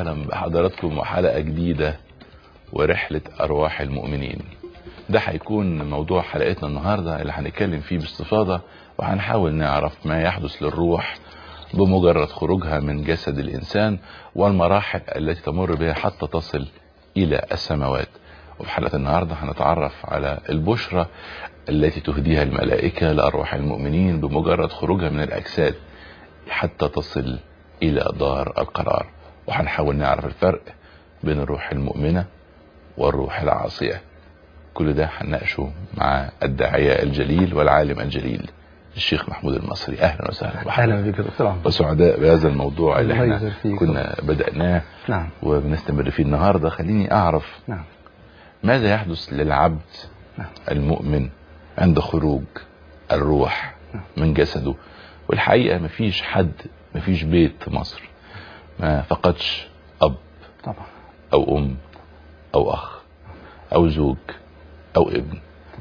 وسهلا بحضراتكم وحلقة جديدة ورحلة أرواح المؤمنين ده هيكون موضوع حلقتنا النهاردة اللي هنتكلم فيه باستفاضة وهنحاول نعرف ما يحدث للروح بمجرد خروجها من جسد الإنسان والمراحل التي تمر بها حتى تصل إلى السماوات وفي حلقة النهاردة هنتعرف على البشرة التي تهديها الملائكة لأرواح المؤمنين بمجرد خروجها من الأجساد حتى تصل إلى دار القرار وهنحاول نعرف الفرق بين الروح المؤمنة والروح العاصية كل ده هنناقشه مع الداعية الجليل والعالم الجليل الشيخ محمود المصري اهلا وسهلا اهلا بك دكتور عمرو وسعداء بهذا الموضوع اللي الله احنا يجزاك فيك. كنا بدأناه نعم وبنستمر فيه النهارده خليني اعرف نعم ماذا يحدث للعبد نعم. المؤمن عند خروج الروح من جسده والحقيقة مفيش حد مفيش بيت في مصر ما فقدش أب طبعا أو أم أو أخ أو زوج أو ابن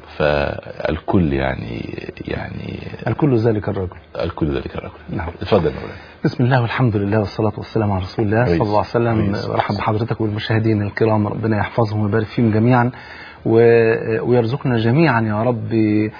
فالكل يعني يعني الكل ذلك الرجل الكل ذلك الرجل نعم اتفضل يا مولانا بسم الله والحمد لله والصلاة والسلام على رسول الله كويس. صلى الله عليه وسلم كويس. ورحب بحضرتك والمشاهدين الكرام ربنا يحفظهم ويبارك فيهم جميعا و- ويرزقنا جميعا يا رب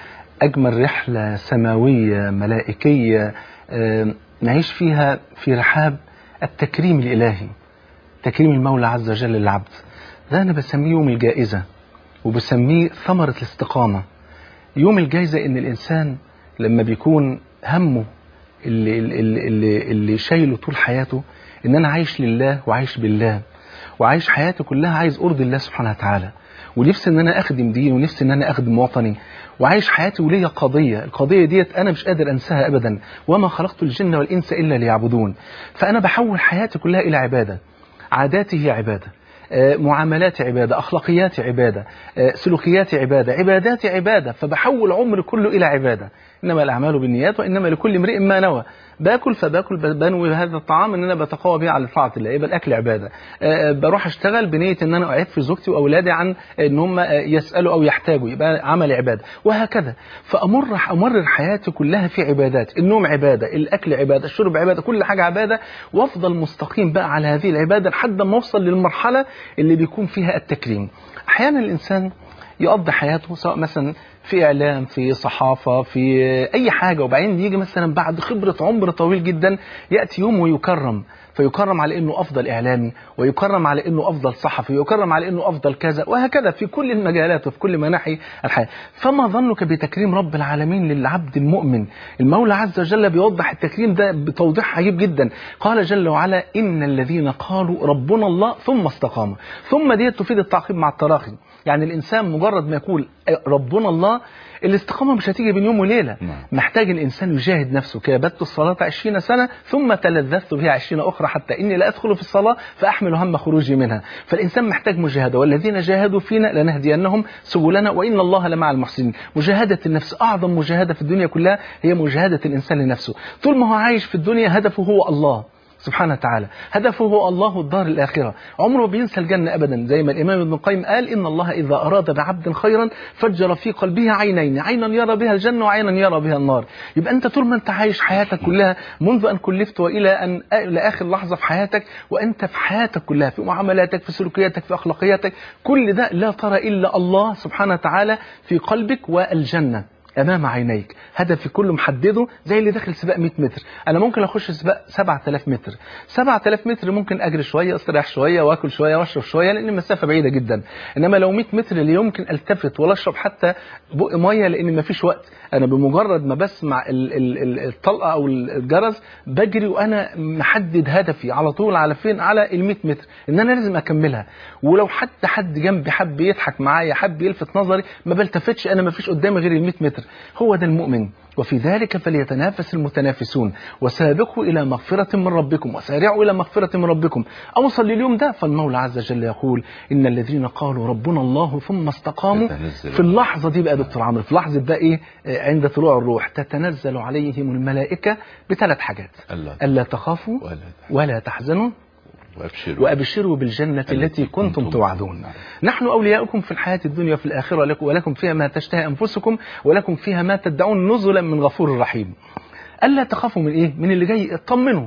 أجمل رحلة سماوية ملائكية آه، نعيش فيها في رحاب التكريم الإلهي تكريم المولى عز وجل للعبد ده أنا بسميه يوم الجائزة وبسميه ثمرة الاستقامة يوم الجائزة إن الإنسان لما بيكون همه اللي, اللي, اللي, اللي شايله طول حياته إن أنا عايش لله وعايش بالله وعايش حياتي كلها عايز أرضي الله سبحانه وتعالى ونفسي ان انا اخدم دين ونفسي ان انا اخدم وطني وعايش حياتي وليا قضيه القضيه ديت انا مش قادر انساها ابدا وما خلقت الجن والانس الا ليعبدون فانا بحول حياتي كلها الى عباده عاداتي هي عباده آه، معاملاتي عبادة أخلاقياتي عبادة آه، سلوكياتي عبادة عباداتي عبادة فبحول عمري كله إلى عبادة إنما الأعمال بالنيات وإنما لكل امرئ ما نوى باكل فباكل ب- بنوي هذا الطعام ان انا بتقوى به على طاعه الله يبقى الاكل عباده آه، بروح اشتغل بنيه ان انا اعيد في زوجتي واولادي عن ان هم آه، يسالوا او يحتاجوا يبقى عمل عباده وهكذا فامر امرر حياتي كلها في عبادات النوم عباده الاكل عباده الشرب عباده كل حاجه عباده وافضل مستقيم بقى على هذه العباده لحد ما اوصل للمرحله اللي بيكون فيها التكريم احيانا الانسان يقضي حياته سواء مثلا في اعلام في صحافه في اي حاجه وبعدين يجي مثلا بعد خبره عمر طويل جدا ياتي يوم ويكرم فيكرم على انه افضل اعلامي ويكرم على انه افضل صحفي ويكرم على انه افضل كذا وهكذا في كل المجالات وفي كل مناحي الحياه فما ظنك بتكريم رب العالمين للعبد المؤمن المولى عز وجل بيوضح التكريم ده بتوضيح عجيب جدا قال جل وعلا ان الذين قالوا ربنا الله ثم استقاموا ثم ديت تفيد التعقيب مع التراخي يعني الانسان مجرد ما يقول ربنا الله الاستقامه مش هتيجي بين يوم وليله نعم. محتاج الانسان يجاهد نفسه كابدت الصلاه عشرين سنه ثم تلذذت بها عشرين اخرى حتى اني لا ادخل في الصلاه فاحمل هم خروجي منها فالانسان محتاج مجاهده والذين جاهدوا فينا لنهدينهم سبلنا وان الله لمع المحسنين مجاهده النفس اعظم مجاهده في الدنيا كلها هي مجاهده الانسان لنفسه طول ما هو عايش في الدنيا هدفه هو الله سبحانه وتعالى هدفه هو الله الدار الآخرة عمره ما بينسى الجنة أبدا زي ما الإمام ابن القيم قال إن الله إذا أراد بعبد خيرا فجر في قلبه عينين عينا يرى بها الجنة وعينا يرى بها النار يبقى أنت طول ما أنت عايش حياتك كلها منذ أن كلفت وإلى أن إلى آخر لحظة في حياتك وأنت في حياتك كلها في معاملاتك في سلوكياتك في أخلاقياتك كل ده لا ترى إلا الله سبحانه وتعالى في قلبك والجنة امام عينيك هدفي كله محدده زي اللي داخل سباق 100 متر انا ممكن اخش سباق 7000 متر 7000 متر ممكن اجري شويه استريح شويه واكل شويه واشرب شويه لان المسافه بعيده جدا انما لو 100 متر لا يمكن التفت ولا اشرب حتى بق ميه لان مفيش وقت انا بمجرد ما بسمع ال- ال- ال- الطلقه او الجرس بجري وانا محدد هدفي على طول على فين على ال 100 متر ان انا لازم اكملها ولو حتى حد جنبي حب يضحك معايا حب يلفت نظري ما بلتفتش انا مفيش قدامي غير ال 100 متر هو ده المؤمن وفي ذلك فليتنافس المتنافسون وسابقوا إلى مغفرة من ربكم وسارعوا إلى مغفرة من ربكم أوصل لليوم ده فالمولى عز وجل يقول إن الذين قالوا ربنا الله ثم استقاموا تتنزل في اللحظة دي بقى يا دكتور عمرو في لحظة بقى إيه آه، عند طلوع الروح تتنزل عليهم الملائكة بثلاث حاجات الله ألا تخافوا ولا ولا تحزنوا وابشروا وأبشروا بالجنة التي كنتم توعدون نعم. نحن أولياؤكم في الحياة الدنيا وفي الآخرة لكم ولكم فيها ما تشتهي أنفسكم ولكم فيها ما تدعون نزلا من غفور رحيم ألا تخافوا من إيه؟ من اللي جاي اطمنوا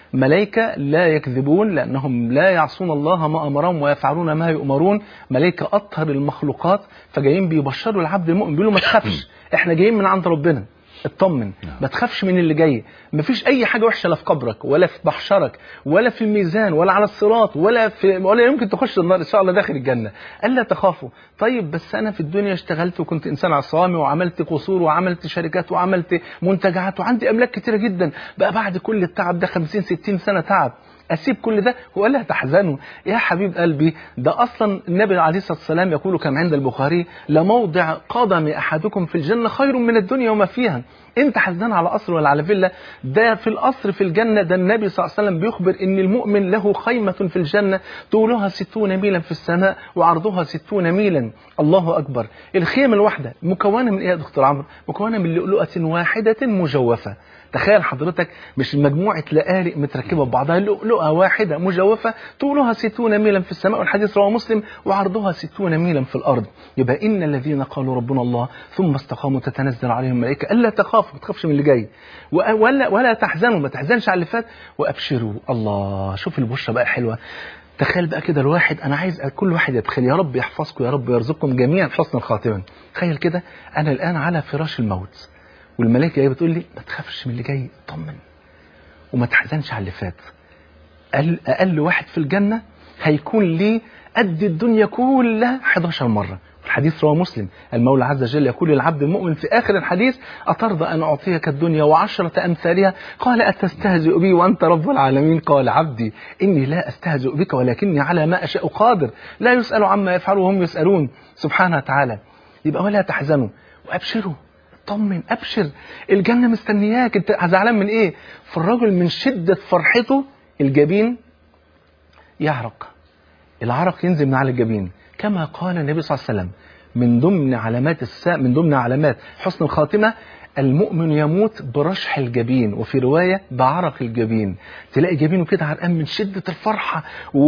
ملائكة لا يكذبون لأنهم لا يعصون الله ما أمرهم ويفعلون ما يؤمرون ملائكة أطهر المخلوقات فجايين بيبشروا العبد المؤمن بيقولوا ما تخافش احنا جايين من عند ربنا اطمن ما تخافش من اللي جاي مفيش اي حاجه وحشه لا في قبرك ولا في محشرك ولا في الميزان ولا على الصراط ولا في ولا يمكن تخش النار ان شاء الله داخل الجنه الا تخافوا طيب بس انا في الدنيا اشتغلت وكنت انسان عصامي وعملت قصور وعملت شركات وعملت منتجعات وعندي املاك كتيره جدا بقى بعد كل التعب ده 50 60 سنه تعب اسيب كل ده ولا تحزنوا يا حبيب قلبي ده اصلا النبي عليه الصلاه والسلام يقول كما عند البخاري لموضع قدم احدكم في الجنه خير من الدنيا وما فيها انت حزنان على قصر ولا على فيلا ده في القصر في الجنه ده النبي صلى الله عليه وسلم بيخبر ان المؤمن له خيمه في الجنه طولها ستون ميلا في السماء وعرضها ستون ميلا الله اكبر الخيمه الواحده مكونه من ايه يا دكتور عمرو مكونه من لؤلؤه واحده مجوفه تخيل حضرتك مش مجموعة لآلئ متركبة ببعضها لؤلؤة واحدة مجوفة طولها ستون ميلا في السماء والحديث رواه مسلم وعرضها ستون ميلا في الأرض يبقى إن الذين قالوا ربنا الله ثم استقاموا تتنزل عليهم الملائكة ألا تخافوا ما تخافش من اللي جاي ولا ولا تحزنوا ما تحزنش على اللي فات وأبشروا الله شوف البشرة بقى حلوة تخيل بقى كده الواحد انا عايز كل واحد يتخيل يا رب يحفظكم يا رب يرزقكم جميعا حسن الخاتمه تخيل كده انا الان على فراش الموت والملائكه جايه بتقول لي ما تخافش من اللي جاي اطمن وما تحزنش على اللي فات أقل, اقل واحد في الجنه هيكون ليه قد الدنيا كلها 11 مره الحديث رواه مسلم المولى عز وجل يقول للعبد المؤمن في آخر الحديث أترضى أن أعطيك الدنيا وعشرة أمثالها قال أتستهزئ بي وأنت رب العالمين قال عبدي إني لا أستهزئ بك ولكني على ما أشاء قادر لا يسأل عما يفعل وهم يسألون سبحانه وتعالى يبقى ولا تحزنوا وأبشروا اطمن ابشر الجنه مستنياك انت زعلان من ايه فالراجل من شده فرحته الجبين يعرق العرق ينزل من على الجبين كما قال النبي صلى الله عليه وسلم من ضمن علامات الساء من ضمن علامات حسن الخاتمه المؤمن يموت برشح الجبين وفي رواية بعرق الجبين تلاقي جبينه كده عرقان من شدة الفرحة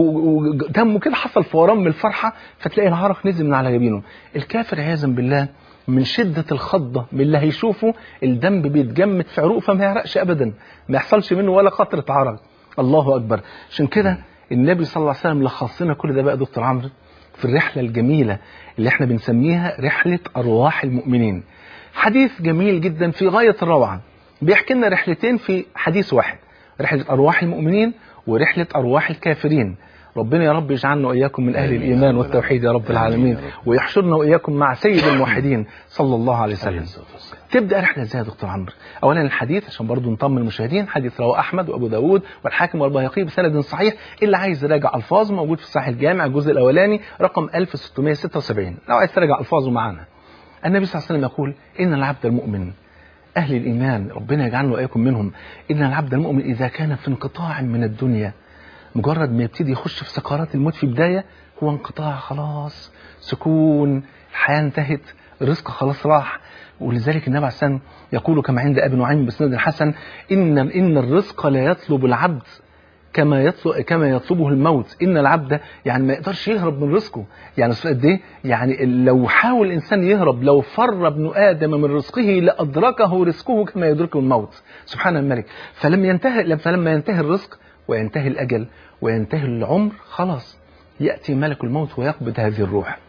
ودمه كده حصل فوران من الفرحة فتلاقي العرق نزل من على جبينه الكافر عياذا بالله من شدة الخضة من اللي هيشوفه الدم بيتجمد في عروق فما يعرقش أبدا ما يحصلش منه ولا قطرة عرق الله أكبر عشان كده النبي صلى الله عليه وسلم لخص لنا كل ده بقى دكتور عمرو في الرحلة الجميلة اللي احنا بنسميها رحلة أرواح المؤمنين حديث جميل جدا في غاية الروعة بيحكي لنا رحلتين في حديث واحد رحلة أرواح المؤمنين ورحلة أرواح الكافرين ربنا يا رب يجعلنا وإياكم من أهل الإيمان والتوحيد يا رب العالمين ويحشرنا وإياكم مع سيد الموحدين صلى الله عليه وسلم تبدأ رحلة ازاي يا دكتور عمرو أولا الحديث عشان برضو نطمن المشاهدين حديث رواه أحمد وأبو داود والحاكم والبيهقي بسند صحيح اللي عايز يراجع ألفاظه موجود في الصحيح الجامع الجزء الأولاني رقم 1676 لو عايز تراجع ألفاظه معانا النبي صلى الله عليه وسلم يقول إن العبد المؤمن أهل الإيمان ربنا يجعلنا وإياكم منهم إن العبد المؤمن إذا كان في انقطاع من الدنيا مجرد ما يبتدي يخش في سكرات الموت في بداية هو انقطاع خلاص سكون الحياة انتهت الرزق خلاص راح ولذلك النبي عليه السلام يقول كما عند ابي نعيم بسند الحسن ان ان الرزق لا يطلب العبد كما يطلب كما يطلبه الموت ان العبد يعني ما يقدرش يهرب من رزقه يعني قد ايه يعني لو حاول الانسان يهرب لو فر ابن ادم من رزقه لادركه رزقه كما يدركه الموت سبحان الملك فلم ينتهي فلما ينتهي الرزق وينتهي الاجل وينتهي العمر خلاص ياتي ملك الموت ويقبض هذه الروح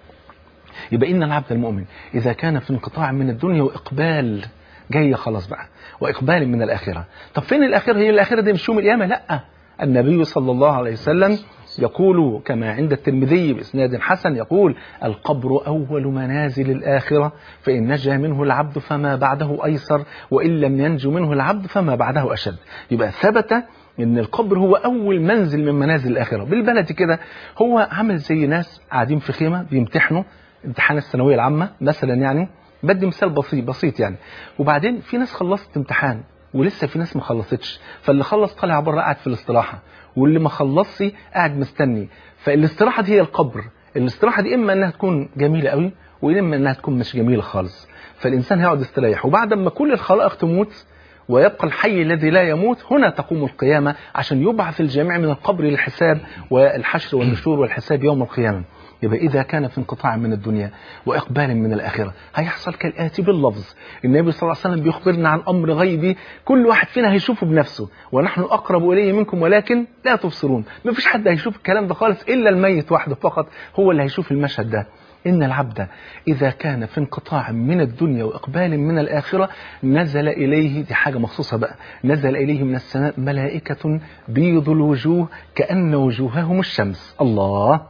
يبقى ان العبد المؤمن اذا كان في انقطاع من الدنيا واقبال جايه خلاص بقى واقبال من الاخره طب فين الاخره هي الاخره دي مش يوم القيامه لا النبي صلى الله عليه وسلم يقول كما عند الترمذي بإسناد حسن يقول القبر أول منازل الآخرة فإن نجا منه العبد فما بعده أيسر وإن لم ينجو منه العبد فما بعده أشد يبقى ثبت ان القبر هو اول منزل من منازل الاخره بالبلد كده هو عامل زي ناس قاعدين في خيمه بيمتحنوا امتحان الثانويه العامه مثلا يعني بدي مثال بسيط بسيط يعني وبعدين في ناس خلصت امتحان ولسه في ناس ما خلصتش فاللي خلص طالع بره قاعد في الاستراحه واللي ما خلصش قاعد مستني فالاستراحه دي هي القبر الاستراحه دي اما انها تكون جميله قوي واما انها تكون مش جميله خالص فالانسان هيقعد يستريح وبعد ما كل الخلائق تموت ويبقى الحي الذي لا يموت هنا تقوم القيامة عشان يبعث الجميع من القبر للحساب والحشر والنشور والحساب يوم القيامة يبقى إذا كان في انقطاع من الدنيا وإقبال من الآخرة هيحصل كالآتي باللفظ النبي صلى الله عليه وسلم بيخبرنا عن أمر غيبي كل واحد فينا هيشوفه بنفسه ونحن أقرب إليه منكم ولكن لا تبصرون ما فيش حد هيشوف الكلام ده خالص إلا الميت وحده فقط هو اللي هيشوف المشهد ده إن العبد إذا كان في انقطاع من الدنيا وإقبال من الآخرة نزل إليه دي حاجة مخصوصة بقى نزل إليه من السماء ملائكة بيض الوجوه كأن وجوههم الشمس الله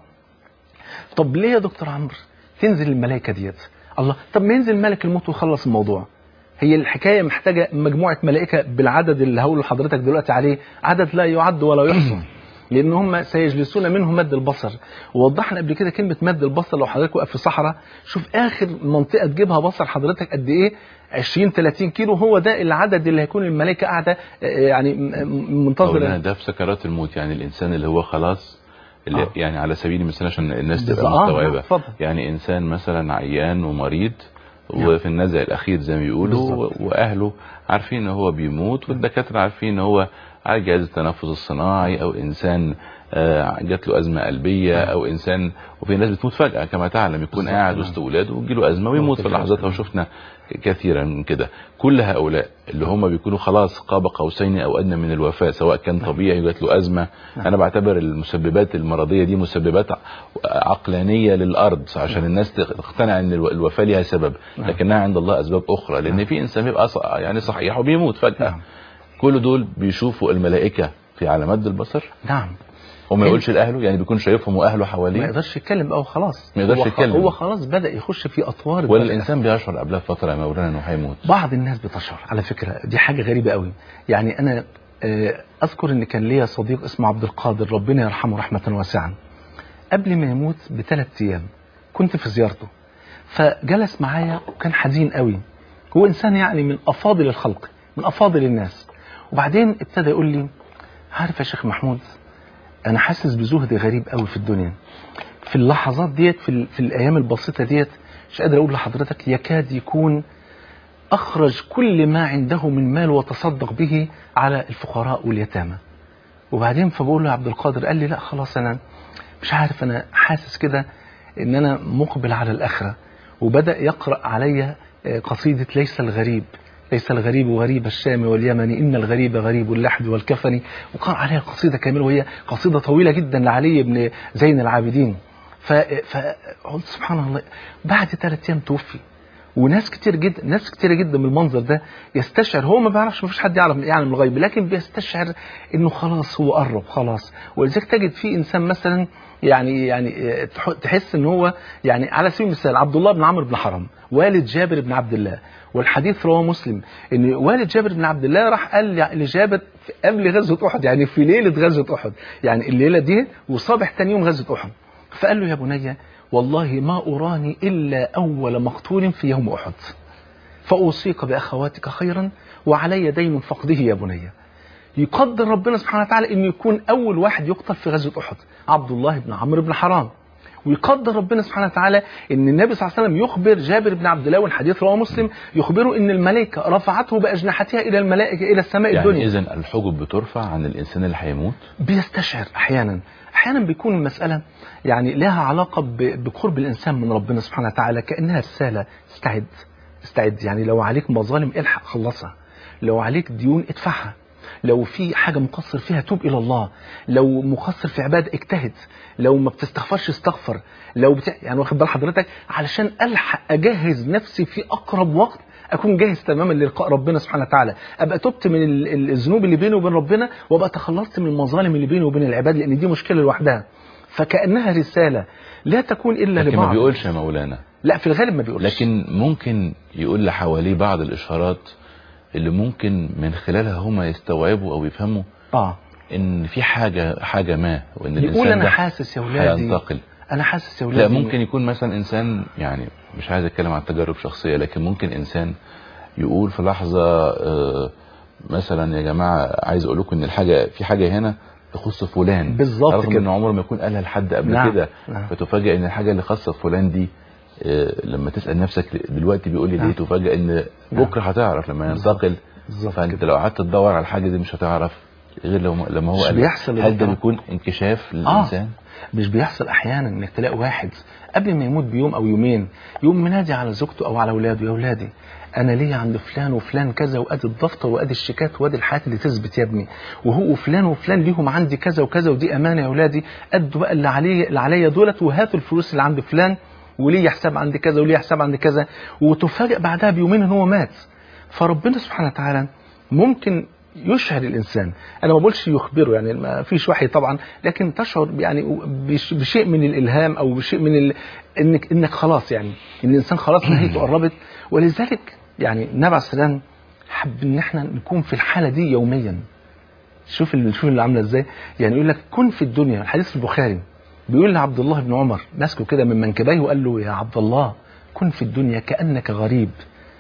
طب ليه يا دكتور عمرو تنزل الملائكة ديت الله طب ما ينزل ملك الموت ويخلص الموضوع هي الحكاية محتاجة مجموعة ملائكة بالعدد اللي هقول لحضرتك دلوقتي عليه عدد لا يعد ولا يحصى لان هم سيجلسون منه مد البصر ووضحنا قبل كده كلمه مد البصر لو حضرتك واقف في صحراء شوف اخر منطقه تجيبها بصر حضرتك قد ايه 20 30 كيلو هو ده العدد اللي هيكون الملائكه قاعده آه، يعني م- م- منتظره مولانا ده في سكرات الموت يعني الانسان اللي هو خلاص اللي آه. يعني على سبيل المثال عشان الناس بالظبط. تبقى آه، مستوعبه اتفضل. يعني انسان مثلا عيان ومريض نعم. وفي النزع الاخير زي ما بيقولوا بالظبط. و- واهله عارفين ان هو بيموت والدكاتره عارفين ان هو على جهاز التنفس الصناعي او انسان آه، جات له ازمه قلبيه او انسان وفي ناس بتموت فجاه كما تعلم يكون بالظبط. قاعد نعم. وسط اولاده ويجي له ازمه ويموت في بالظبط. لحظتها وشفنا كثيرا من كده كل هؤلاء اللي هم بيكونوا خلاص قاب قوسين او ادنى من الوفاه سواء كان طبيعي جات له ازمه نعم. انا بعتبر المسببات المرضيه دي مسببات ع- عقلانيه للارض عشان الناس تقتنع ان الو- الوفاه ليها سبب نعم. لكنها عند الله اسباب اخرى لان نعم. في انسان بيبقى ص- يعني صحيح وبيموت فجاه نعم. كل دول بيشوفوا الملائكه في على مد البصر نعم وما يقولش لاهله يعني بيكون شايفهم واهله ما حواليه يقدرش يتكلم بقى وخلاص ما يقدرش هو خ- يتكلم. هو خلاص بدا يخش في اطوار ولا الدرجة. الانسان بيشعر قبلها بفتره يا مولانا انه هيموت بعض الناس بتشعر على فكرة دي حاجة غريبة قوي يعني أنا آه، أذكر إن كان ليا صديق اسمه عبد القادر ربنا يرحمه رحمة واسعة قبل ما يموت بثلاث أيام كنت في زيارته فجلس معايا وكان حزين قوي هو إنسان يعني من أفاضل الخلق من أفاضل الناس وبعدين ابتدى يقول لي عارف يا شيخ محمود أنا حاسس بزهد غريب قوي في الدنيا في اللحظات ديت في, ال- في الأيام البسيطة ديت مش قادر أقول لحضرتك يكاد يكون أخرج كل ما عنده من مال وتصدق به على الفقراء واليتامى وبعدين فبقول له يا عبد القادر قال لي لا خلاص أنا مش عارف أنا حاسس كده إن أنا مقبل على الآخرة وبدأ يقرأ علي آه، قصيدة ليس الغريب ليس الغريب غريب الشام واليمن إن الغريب غريب اللحد والكفن وقرأ عليها قصيدة كاملة وهي قصيدة طويلة جدا لعلي بن زين العابدين ف- فقلت سبحان الله بعد ثلاث أيام توفي وناس كتير جدا ناس كتير جدا من المنظر ده يستشعر هو ما بيعرفش ما فيش حد يعرف يعلم الغيب لكن بيستشعر انه خلاص هو قرب خلاص ولذلك تجد في انسان مثلا يعني يعني آه، تح- تحس ان هو يعني على سبيل المثال عبد الله بن عمرو بن حرام والد جابر بن عبد الله والحديث رواه مسلم ان والد جابر بن عبد الله راح قال لجابر في- قبل غزوه احد يعني في ليله غزوه احد يعني الليله دي وصبح تاني يوم غزوه احد فقال له يا بني والله ما أراني إلا أول مقتول في يوم أحد فأوصيك بأخواتك خيرا وعلي دين فقده يا بني يقدر ربنا سبحانه وتعالى أن يكون أول واحد يقتل في غزوة أحد عبد الله بن عمرو بن حرام ويقدر ربنا سبحانه وتعالى ان النبي صلى الله عليه وسلم يخبر جابر بن عبد الله والحديث رواه مسلم يخبره ان الملائكه رفعته باجنحتها الى الملائكه الى السماء يعني الدنيا اذا الحجب بترفع عن الانسان اللي هيموت بيستشعر احيانا احيانا بيكون المساله يعني لها علاقه ب- بقرب الانسان من ربنا سبحانه وتعالى كانها رساله استعد استعد يعني لو عليك مظالم الحق خلصها لو عليك ديون ادفعها لو في حاجة مقصر فيها توب إلى الله لو مقصر في عبادة اجتهد لو ما بتستغفرش استغفر لو بتاع يعني واخد بال حضرتك علشان ألحق أجهز نفسي في أقرب وقت اكون جاهز تماما للقاء ربنا سبحانه وتعالى ابقى تبت من ال- ال- الذنوب اللي بيني وبين ربنا وابقى تخلصت من المظالم اللي بيني وبين العباد لان دي مشكله لوحدها فكانها رساله لا تكون الا لكن ما لبعض بيقولش يا مولانا لا في الغالب ما بيقولش لكن ممكن يقول لحواليه بعض الاشارات اللي ممكن من خلالها هما يستوعبوا او يفهموا اه ان في حاجه حاجه ما وان يقول الانسان انا ده حاسس يا ولادي هينتقل انا حاسس يا لا ولادي ممكن يكون مثلا انسان يعني مش عايز اتكلم عن تجارب شخصيه لكن ممكن انسان يقول في لحظه آه، مثلا يا جماعه عايز اقول لكم ان الحاجه في حاجه هنا تخص فلان بالظبط رغم كده. ان عمره ما يكون قالها لحد قبل نعم، كده نعم. فتفاجئ ان الحاجه اللي خاصه بفلان دي آه، لما تسال نفسك دلوقتي بيقول لي نعم. ليه تفاجئ ان نعم. بكره هتعرف لما بالظبط. ينتقل بالظبط فانت كده. لو قعدت تدور على الحاجه دي مش هتعرف غير لو لما هو مش قال بيحصل هل ده الاضطراب. بيكون انكشاف للانسان مش بيحصل احيانا انك تلاقي واحد قبل ما يموت بيوم او يومين يقوم منادي على زوجته او على اولاده يا اولادي انا ليا عند فلان وفلان كذا وادي الدفتر وادي الشيكات وادي الحاجات اللي تثبت يا ابني وهو وفلان وفلان ليهم عندي كذا وكذا ودي امانه يا اولادي ادوا بقى اللي عليه اللي عليا دولت وهاتوا الفلوس اللي عند فلان وليه حساب عند كذا وليه حساب عند كذا وتفاجئ بعدها بيومين ان هو مات فربنا سبحانه وتعالى ممكن يشعر الانسان انا ما بقولش يخبره يعني ما فيش وحي طبعا لكن تشعر يعني بش- بشيء من الالهام او بشيء من ال... انك انك خلاص يعني ان الانسان خلاص نهايته قربت ولذلك يعني النبي عليه السلام حب ان احنا نكون في الحاله دي يوميا شوف ال- شوف اللي عامله ازاي يعني يقول لك كن في الدنيا الحديث في البخاري بيقول لعبد الله بن عمر ماسكه كده من منكبيه وقال له يا عبد الله كن في الدنيا كانك غريب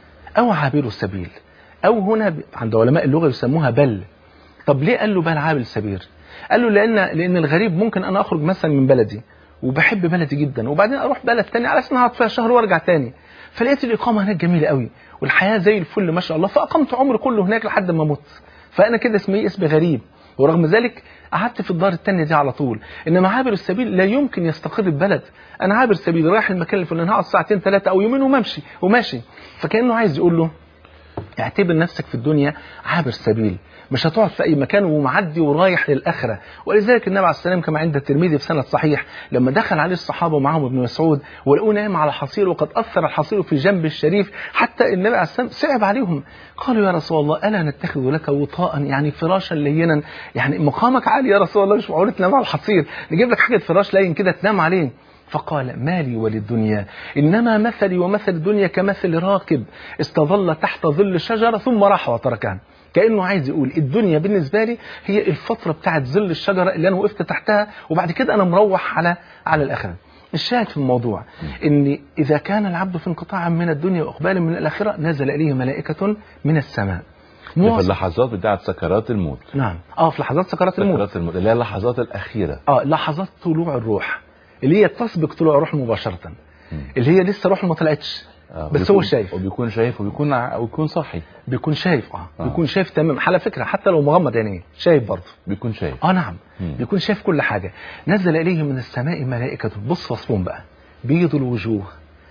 او عابر السبيل او هنا ب- عند علماء اللغه يسموها بل طب ليه قال له بل عابر السبيل قال له لان لان الغريب ممكن انا اخرج مثلا من بلدي وبحب بلدي جدا وبعدين اروح بلد تاني على اساس إن أنا هقعد فيها شهر وارجع تاني فلقيت الاقامه هناك جميله قوي والحياه زي الفل ما شاء الله فاقمت عمري كله هناك لحد ما مت فانا كده اسمي اسمي غريب ورغم ذلك قعدت في الدار التانية دي على طول انما عابر السبيل لا يمكن يستقر البلد انا عابر سبيل رايح المكان الفلاني هقعد ساعتين ثلاثه او يومين وممشي وماشي فكانه عايز يقول له اعتبر نفسك في الدنيا عابر سبيل مش هتقعد في اي مكان ومعدي ورايح للاخره ولذلك النبي عليه السلام كما عند الترمذي في سند صحيح لما دخل عليه الصحابه ومعهم ابن مسعود ولقوه نايم على حصير وقد اثر الحصير في جنب الشريف حتى النبي عليه السلام صعب عليهم قالوا يا رسول الله الا نتخذ لك وطاء يعني فراشا لينا يعني مقامك عالي يا رسول الله مش معقول تنام على الحصير نجيب لك حاجه فراش لين كده تنام عليه فقال مالي وللدنيا إنما مثلي ومثل الدنيا كمثل راكب استظل تحت ظل شجرة ثم راح وتركها كأنه عايز يقول الدنيا بالنسبة لي هي الفترة بتاعت ظل الشجرة اللي أنا وقفت تحتها وبعد كده أنا مروح على على الآخرة الشاهد في الموضوع ان اذا كان العبد في انقطاع من الدنيا واقبال من الاخره نزل اليه ملائكه من السماء في مواصل- اللحظات بتاعت سكرات الموت نعم اه في لحظات سكرات الموت سكرات الموت اللي هي اللحظات الاخيره اه لحظات طلوع الروح اللي هي تسبق طلوع الروح مباشره اللي هي لسه روحه ما طلعتش آه، بس وبيكون- هو شايف وبيكون شايف وبيكون ع- وبيكون صاحي بيكون شايف اه آه. بيكون شايف تمام على فكره حتى لو مغمض عينيه شايف برضه بيكون شايف اه نعم مم. بيكون شايف كل حاجه نزل اليه من السماء ملائكه بص وصفهم بقى بيض الوجوه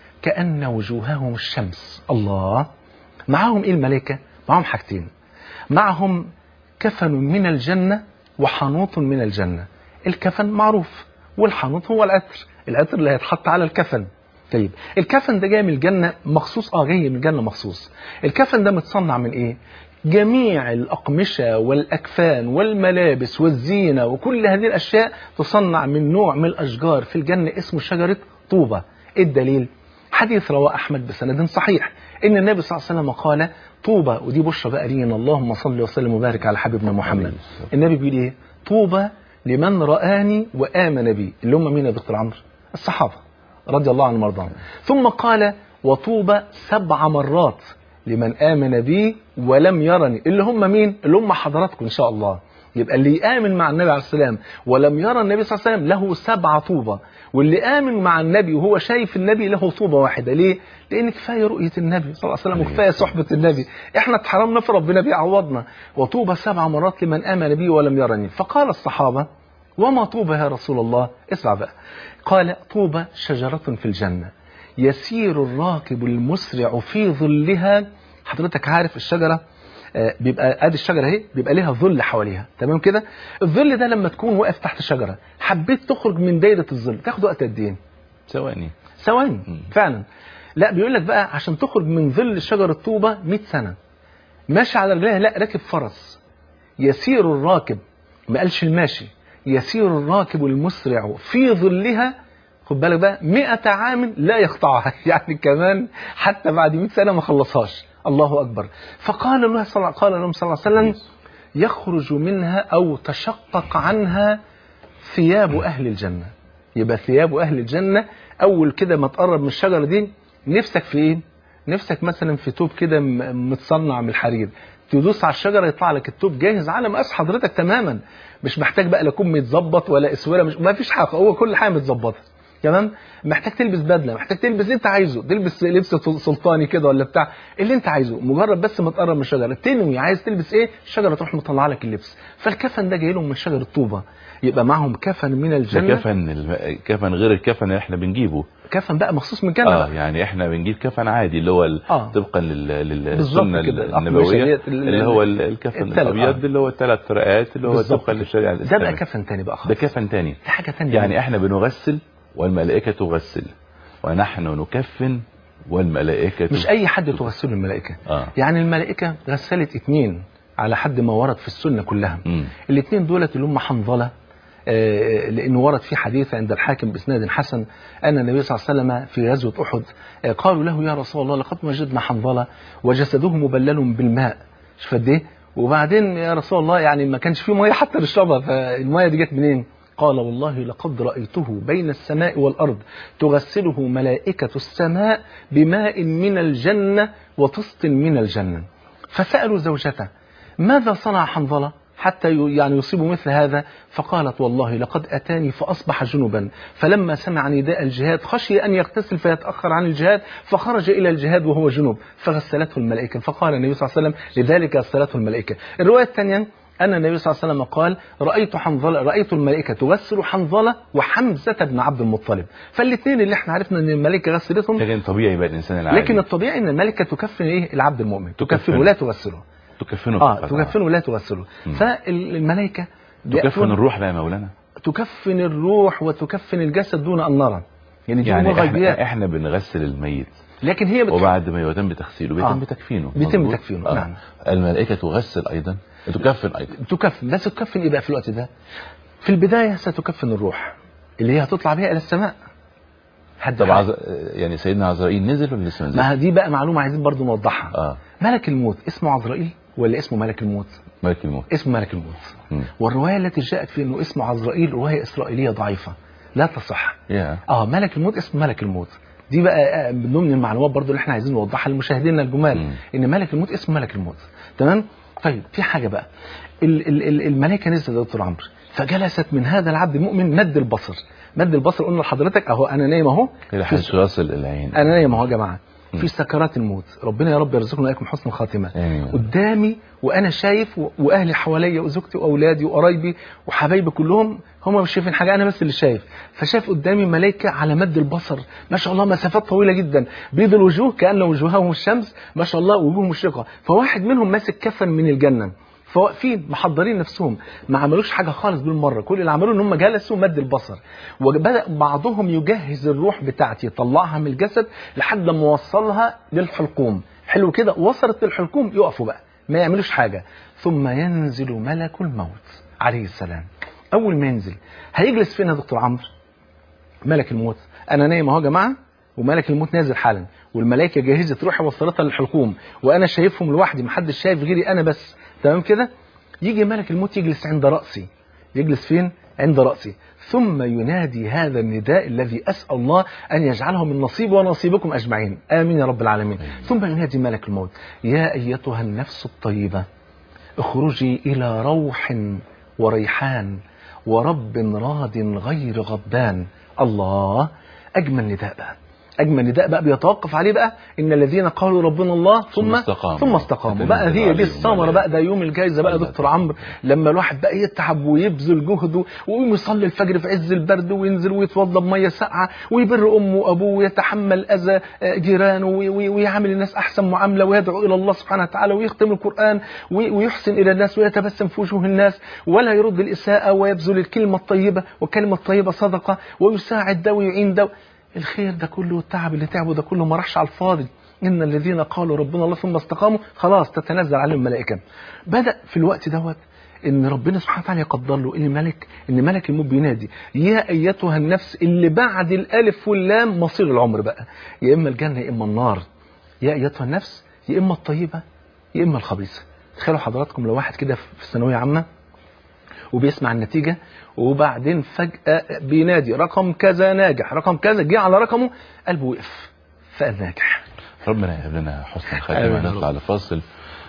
كان وجوههم الشمس الله معاهم ايه الملائكه معاهم حاجتين معهم كفن من الجنه وحنوط من الجنه الكفن معروف والحنوط هو العطر العطر اللي هيتحط على الكفن طيب الكفن ده جاي من الجنة مخصوص اه جاي من الجنة مخصوص الكفن ده متصنع من ايه جميع الأقمشة والأكفان والملابس والزينة وكل هذه الأشياء تصنع من نوع من الأشجار في الجنة اسمه شجرة طوبة إيه الدليل حديث رواه أحمد بسند صحيح إن النبي صلى الله عليه وسلم قال طوبة ودي بشرى بقى لينا اللهم صل وسلم وبارك على حبيبنا محمد النبي بيقول إيه طوبى لمن رآني وآمن بي اللي هم مين يا دكتور عمرو الصحابة رضي الله عنهم وارضاهم ثم قال وطوبى سبع مرات لمن آمن بي ولم يرني اللي هم مين اللي هم حضراتكم إن شاء الله يبقى اللي يآمن مع النبي عليه السلام ولم يرى النبي صلى الله عليه وسلم له سبع طوبة واللي آمن مع النبي وهو شايف النبي له طوبة واحدة ليه؟ لأن كفاية رؤية النبي صلى الله عليه وسلم وكفاية صحبة النبي احنا اتحرمنا في ربنا بيعوضنا وطوبى سبع مرات لمن آمن بي ولم يرني فقال الصحابة وما طوبى يا رسول الله اسمع بقى قال طوبى شجرة في الجنة يسير الراكب المسرع في ظلها حضرتك عارف الشجرة آه، بيبقى ادي الشجره اهي بيبقى ليها ظل حواليها تمام كده الظل ده لما تكون واقف تحت شجره حبيت تخرج من دايره الظل تاخد وقت قد ايه ثواني ثواني مم. فعلا لا بيقول لك بقى عشان تخرج من ظل شجره طوبه 100 سنه ماشي على رجليها لا راكب فرس يسير الراكب ما قالش الماشي يسير الراكب المسرع في ظلها خد بالك بقى 100 عام لا يقطعها يعني كمان حتى بعد 100 سنه ما خلصهاش الله اكبر فقال الله صلى الله قال لهم صلى الله عليه وسلم يخرج منها او تشقق عنها ثياب اهل الجنه يبقى ثياب اهل الجنه اول كده ما تقرب من الشجره دي نفسك في ايه نفسك مثلا في توب كده م- متصنع من الحرير تدوس على الشجره يطلع لك التوب جاهز على مقاس حضرتك تماما مش محتاج بقى لا يكون متظبط ولا اسوره مش ما فيش حاجه هو كل حاجه متظبطه تمام محتاج تلبس بدله محتاج تلبس اللي انت عايزه تلبس لبس سلطاني كده ولا بتاع اللي انت عايزه مجرد بس ما تقرب من الشجره تنوي عايز تلبس ايه الشجره تروح مطلعه لك اللبس فالكفن ده جاي لهم من شجر الطوبه يبقى معاهم كفن من ده الجنه كفن الم- كفن غير الكفن اللي احنا بنجيبه كفن بقى مخصوص من جنه اه بقى. يعني احنا بنجيب كفن عادي اللي هو ال- آه. طبقا لل- لل- بالظبط للسنه كده، الأقمشة النبويه ديت ال- اللي هو ال- الكفن التلات، الابيض آه. اللي هو الثلاث فرقات اللي هو بالظبط طبقا كده. للشريعه ده بقى الاسلاميه كفن تاني بقى ده خالص كفن تاني دي حاجه تانية يعني احنا بنغسل والملائكه تغسل ونحن نكفن والملائكه مش اي حد تغسله الملائكه اه يعني الملائكه غسلت اتنين على حد ما ورد في السنه كلها مم. الاثنين دولت اللي هم حنظله آه، لانه ورد في حديث عند الحاكم باسناد حسن ان النبي صلى الله عليه وسلم في غزوه احد آه، قالوا له يا رسول الله لقد وجدنا حنظله وجسده مبلل بالماء شوف قد ايه وبعدين يا رسول الله يعني ما كانش فيه ميه حتى للشرب فالميه دي جت منين؟ قال والله لقد رأيته بين السماء والأرض تغسله ملائكة السماء بماء من الجنة وطست من الجنة فسألوا زوجته ماذا صنع حنظلة حتى ي- يعني يصيب مثل هذا فقالت والله لقد أتاني فأصبح جنبا فلما سمع نداء الجهاد خشي أن يغتسل فيتأخر عن الجهاد فخرج إلى الجهاد وهو جنب فغسلته الملائكة فقال النبي صلى الله عليه وسلم لذلك غسلته الملائكة الرواية الثانية أن النبي صلى الله عليه وسلم قال رأيت حنظلة رأيت الملائكة تغسل حنظلة وحمزة بن عبد المطلب فالاثنين اللي احنا عرفنا أن الملائكة غسلتهم لكن طبيعي بقى الانسان العادي لكن الطبيعي أن الملائكة تكفن إيه العبد المؤمن تكفن. تكفنه لا تغسله تكفنه اه فقط. تكفنه ولا تغسله مم. فالملائكة تكفن بيأتون- الروح بقى يا مولانا تكفن الروح وتكفن الجسد دون أن نرى يعني دي يعني أمور غيبيات احنا, احنا بنغسل الميت لكن هي بتكفن وبعد ما يتم تغسيله بيتم آه. تكفينه بيتم مظبوط؟ تكفينه، نعم. الملائكه تغسل ايضا تكفن ايضا تكفن بس تكفن ايه بقى في الوقت ده في البداية ستكفن الروح اللي هي هتطلع بها إلى السماء حد طب حاجة. عز... يعني سيدنا عزرائيل نزل ولا لسه ما نزل؟ ما دي بقى معلومة عايزين برضو نوضحها اه ملك الموت اسمه عزرائيل ولا اسمه ملك الموت ملك الموت اسمه ملك الموت مم. والرواية التي جاءت في انه اسمه عزرائيل رواية اسرائيلية ضعيفة لا تصح يا اه ملك الموت اسمه ملك الموت دي بقى آه، من ضمن المعلومات برضو اللي احنا عايزين نوضحها لمشاهدينا الجمال مم. ان ملك الموت اسمه ملك الموت تمام طيب في حاجه بقى ال- ال- ال- الملائكه نزلت يا دكتور عمرو فجلست من هذا العبد المؤمن مد البصر مد البصر قلنا لحضرتك اهو انا نايم اهو الى في حيث يصل العين انا نايم اهو يا جماعه مم. في سكرات الموت ربنا يا رب يرزقنا واياكم حسن الخاتمه آمين. قدامي وانا شايف و- واهلي حواليا وزوجتي واولادي وقرايبي وحبايبي كلهم هم مش شايفين حاجه انا بس اللي شايف فشايف قدامي ملائكه على مد البصر ما شاء الله مسافات طويله جدا بيض الوجوه كان وجوههم الشمس ما شاء الله وجوه مشرقه فواحد منهم ماسك كفن من الجنه فواقفين محضرين نفسهم ما عملوش حاجه خالص بالمره كل اللي عملوه ان هم جلسوا مد البصر وبدا بعضهم يجهز الروح بتاعتي يطلعها من الجسد لحد ما وصلها للحلقوم حلو كده وصلت للحلقوم يقفوا بقى ما يعملوش حاجه ثم ينزل ملك الموت عليه السلام اول ما ينزل هيجلس فين يا دكتور عمرو ملك الموت انا نايم اهو يا جماعه وملك الموت نازل حالا والملائكه جهزت روحي وصلتها للحلقوم وانا شايفهم لوحدي محدش شايف غيري انا بس تمام كده يجي ملك الموت يجلس عند راسي يجلس فين عند راسي ثم ينادي هذا النداء الذي اسال الله ان يجعله من نصيبي ونصيبكم اجمعين امين يا رب العالمين ثم ينادي ملك الموت يا ايتها النفس الطيبه اخرجي الى روح وريحان ورب راض غير غضبان الله اجمل نداء بقى اجمل نداء بقى بيتوقف عليه بقى ان الذين قالوا ربنا الله ثم ثم استقاموا. ثم استقاموا تتنزل بقى هي دي عليهم الثمره الملائكة. بقى ده يوم الجايزه بقى يا الله دكتور عمرو لما الواحد بقى يتعب ويبذل جهده ويقوم يصلي الفجر في عز البرد وينزل ويتوضى بميه ساقعه ويبر امه وابوه ويتحمل اذى آه، جيرانه وي- وي- ويعامل الناس احسن معامله ويدعو الى الله سبحانه وتعالى ويختم القران وي- ويحسن الى الناس ويتبسم في وجوه الناس ولا يرد الاساءه ويبذل الكلمه الطيبه والكلمه الطيبه صدقه ويساعد ده ويعين ده الخير ده كله والتعب اللي تعبه ده كله ما راحش على الفاضي ان الذين قالوا ربنا الله ثم استقاموا خلاص تتنزل عليهم الملائكه بدا في الوقت دوت ان ربنا سبحانه وتعالى يقدر له ان ملك ان ملك الموت بينادي يا ايتها النفس اللي بعد الالف واللام مصير العمر بقى يا اما الجنه يا اما النار يا ايتها النفس يا اما الطيبه يا اما الخبيثه تخيلوا حضراتكم لو واحد كده في ثانويه عامه وبيسمع النتيجة وبعدين فجأة بينادي رقم كذا ناجح رقم كذا جه على رقمه قلبه وقف فقال ناجح ربنا يهب لنا حسن آمين الخاتمه يا نطلع رب. لفاصل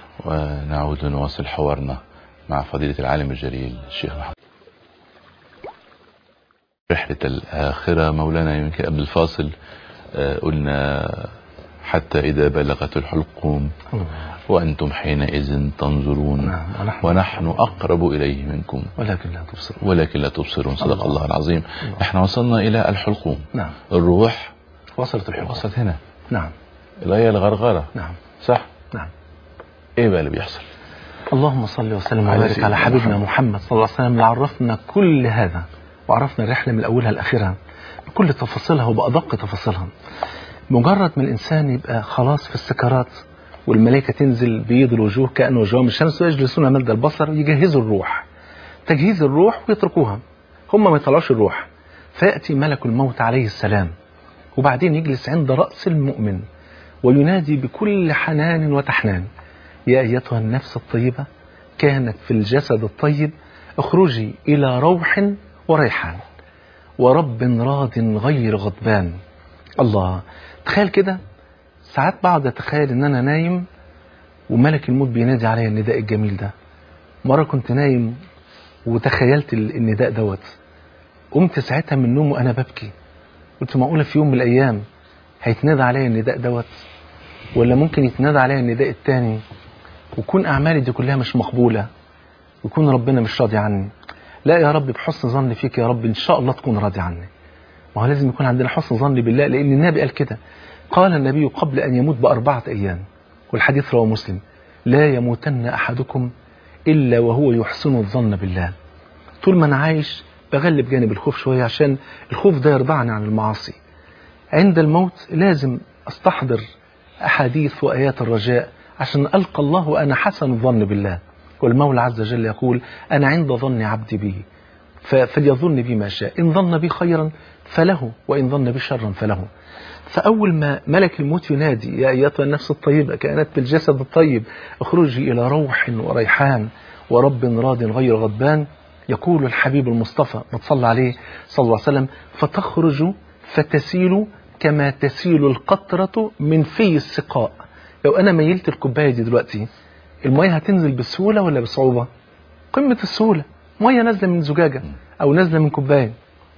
ونعود نواصل حوارنا مع فضيله العالم الجليل الشيخ محمد رحلة الآخرة مولانا يمكن قبل الفاصل آه، قلنا حتى إذا بلغت الحلقوم وأنتم حينئذ تنظرون نعم ونحن, ونحن أقرب إليه منكم ولكن لا تبصرون ولكن لا تبصرون صدق الله. الله العظيم الله. احنا وصلنا إلى الحلقوم نعم الروح وصلت الحلقة وصلت هنا نعم اللي هي الغرغرة نعم صح نعم ايه بقى اللي بيحصل اللهم صل وسلم على وبارك سيدنا على حبيبنا محمد. محمد صلى الله عليه وسلم اللي عرفنا كل هذا وعرفنا الرحلة من أولها لآخرها بكل تفاصيلها وبأدق تفاصيلها مجرد ما الإنسان يبقى خلاص في السكرات والملائكة تنزل بيض الوجوه كأن وجوههم الشمس ويجلسون مد البصر يجهزوا الروح تجهيز الروح ويتركوها هم ما يطلعوش الروح فيأتي ملك الموت عليه السلام وبعدين يجلس عند رأس المؤمن وينادي بكل حنان وتحنان يا أيتها النفس الطيبة كانت في الجسد الطيب اخرجي إلى روح وريحان ورب راض غير غضبان الله تخيل كده ساعات بقعد اتخيل ان انا نايم وملك الموت بينادي عليا النداء الجميل ده مرة كنت نايم وتخيلت ال- النداء دوت قمت ساعتها من النوم وانا ببكي قلت معقولة في يوم من الايام هيتنادى عليا النداء دوت ولا ممكن يتنادى عليا النداء التاني وكون اعمالي دي كلها مش مقبولة ويكون ربنا مش راضي عني لا يا رب بحسن ظن فيك يا رب ان شاء الله تكون راضي عني ما هو لازم يكون عندنا حسن ظن بالله لان النبي قال كده قال النبي قبل ان يموت باربعه ايام والحديث رواه مسلم لا يموتن احدكم الا وهو يحسن الظن بالله طول ما انا عايش بغلب جانب الخوف شويه عشان الخوف ده يرضعني عن المعاصي عند الموت لازم استحضر احاديث وايات الرجاء عشان القى الله وانا حسن الظن بالله والمولى عز وجل يقول انا عند ظن عبدي بي ف- فليظن بي ما شاء إن ظن بي خيرا فله وإن ظن بي شرا فله فأول ما ملك الموت ينادي يا أيتها النفس الطيبة كانت بالجسد الطيب اخرجي إلى روح وريحان ورب راض غير غضبان يقول الحبيب المصطفى ما تصلى عليه صلى الله عليه وسلم فتخرج فتسيل كما تسيل القطرة من في السقاء لو أنا ميلت الكوباية دي دلوقتي المية هتنزل بسهولة ولا بصعوبة قمة السهولة مية نازلة من زجاجة أو نازلة من كوباية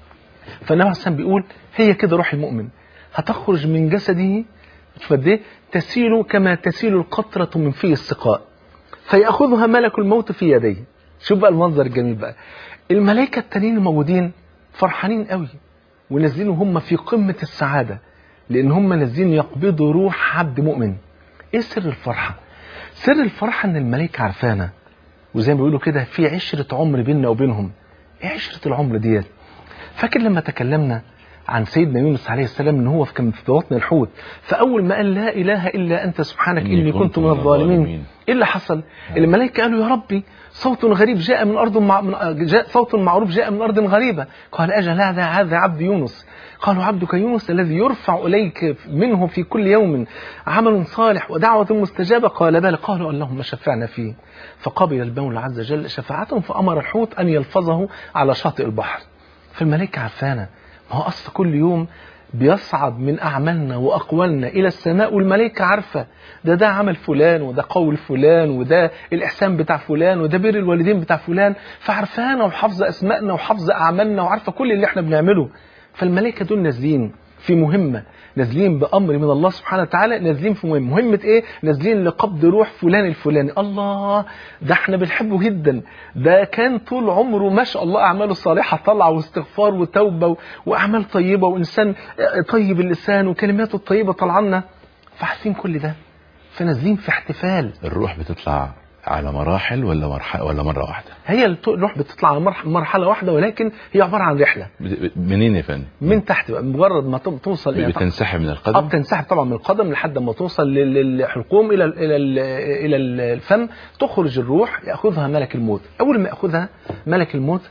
فالنبي عليه السلام بيقول هي كده روح المؤمن هتخرج من جسده شوف قد ايه تسيل كما تسيل القطرة من في السقاء فيأخذها ملك الموت في يديه شوف بقى المنظر الجميل بقى الملائكة التانيين الموجودين فرحانين قوي ونازلين هم في قمة السعادة لأن هم نازلين يقبضوا روح عبد مؤمن إيه سر الفرحة؟ سر الفرحة إن الملائكة عارفانا وزي ما بيقولوا كده في عشرة عمر بيننا وبينهم ايه عشرة العمر ديت فاكر لما تكلمنا عن سيدنا يونس عليه السلام ان هو كان في بطن الحوت فاول ما قال لا اله الا انت سبحانك اني كنت من الظالمين ايه اللي حصل الملائكه قالوا يا ربي صوت غريب جاء من ارض مع... من... جاء صوت معروف جاء من ارض غريبه قال اجل هذا هذا عبد يونس قالوا عبدك يونس الذي يرفع اليك منه في كل يوم عمل صالح ودعوه مستجابه قال بلى قالوا اللهم شفعنا فيه فقبل المولى عز وجل شفاعتهم فامر الحوت ان يلفظه على شاطئ البحر فالملائكه عرفانه ما هو اصل كل يوم بيصعد من أعمالنا وأقوالنا إلى السماء والملائكة عارفة ده ده عمل فلان وده قول فلان وده الإحسان بتاع فلان وده بر الوالدين بتاع فلان فعرفانا وحافظة أسمائنا وحافظة أعمالنا وعارفة كل اللي احنا بنعمله فالملائكة دول نازلين في مهمة نازلين بأمر من الله سبحانه وتعالى نازلين في مهمة مهمة إيه؟ نازلين لقبض روح فلان الفلاني الله ده احنا بنحبه جدا ده كان طول عمره ما شاء الله أعماله الصالحة طلع واستغفار وتوبة و... وأعمال طيبة وإنسان طيب اللسان وكلماته الطيبة طلعنا فعارفين كل ده فنازلين في احتفال الروح بتطلع على مراحل ولا مرحلة ولا مرة واحدة هي الت- الروح بتطلع على مرح- مرحلة واحدة ولكن هي عبارة عن رحلة بت- منين يا فندم من تحت بقى مجرد ما تو- توصل إلى تحت. بتنسحب من اه القدم بتنسحب طبعا من القدم لحد ما توصل لل- للحلقوم الى ال الى ال الى ال- الفم تخرج الروح ياخذها ملك الموت اول ما ياخذها ملك الموت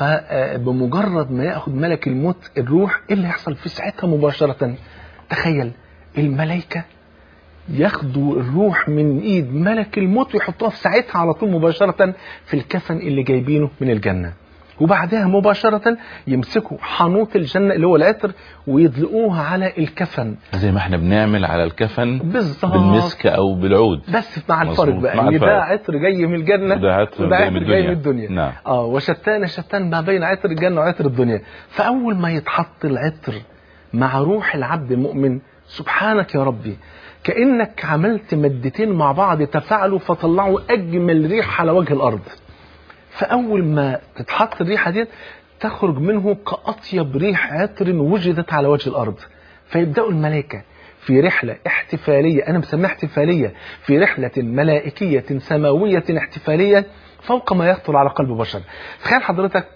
فبمجرد ما ياخذ ملك الموت الروح ايه اللي يحصل في ساعتها مباشره تخيل الملائكه ياخدوا الروح من ايد ملك الموت ويحطوها في ساعتها على طول مباشره في الكفن اللي جايبينه من الجنه وبعدها مباشرة يمسكوا حانوت الجنة اللي هو العطر ويدلقوها على الكفن زي ما احنا بنعمل على الكفن بالظبط بالمسك او بالعود بس مع الفرق مظبوط، بقى مع ان الفرق. ده عطر جاي من الجنة وده عطر وده جاي عطر من جاي من الدنيا. الدنيا نعم. اه وشتان شتان ما بين عطر الجنة وعطر الدنيا فأول ما يتحط العطر مع روح العبد المؤمن سبحانك يا ربي كأنك عملت مادتين مع بعض تفاعلوا فطلعوا أجمل ريح على وجه الأرض فأول ما تتحط الريحة دي تخرج منه كأطيب ريح عطر وجدت على وجه الأرض فيبدأوا الملائكة في رحلة احتفالية أنا مسميها احتفالية في رحلة ملائكية سماوية احتفالية فوق ما يخطر على قلب بشر تخيل حضرتك